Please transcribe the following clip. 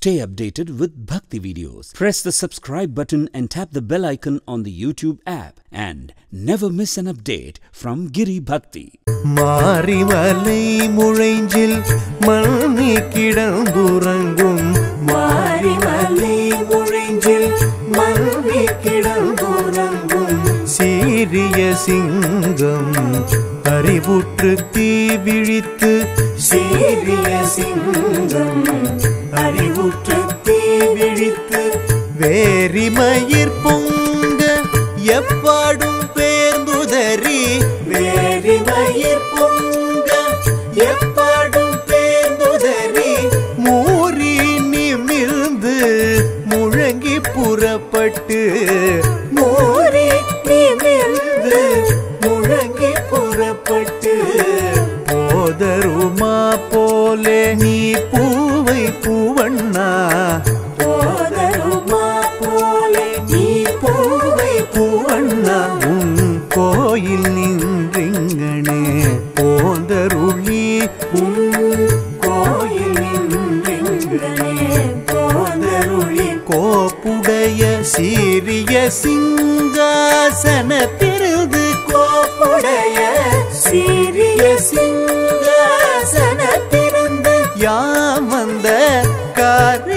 Stay updated with Bhakti videos. Press the subscribe button and tap the bell icon on the YouTube app and never miss an update from Giri Bhakti. மாரிமலை முழைஞ்சில் மண்ணி கிடந்துறங்கும் மாரிமலை முழிஞ்சில் மல்வி கிடந்துறங்கும் சீரிய சிங்கம் அறிவுற்று தீ விழித்து சீரிய சிங்கம் அறிவுற்று தீ விழித்து வேரிமயிர் பொங்க எப்பாடும் பேர்ந்துதறி வேரி மயிர் பொங்க எப்பாடும் பேர்ந்துதறி மூறி நிமிர்ந்து முழங்கி புறப்பட்டு மூறி நிமிர்ந்து முழங்கி புறப்பட்டு போதருமா போலே நீ பூவை பூவண்ணா போதருமா போலே நீ பூவை பூவண்ணா உன் கோயில் நின்றிங்கனே போதருளி கோயில் நின்றெங்கனே போதருளி கோப்புடைய சீரிய சிங்காசனத்திருந்து கோப்புடைய சீரிய சிங்காசனத்திருந்து யாம் வந்த காரை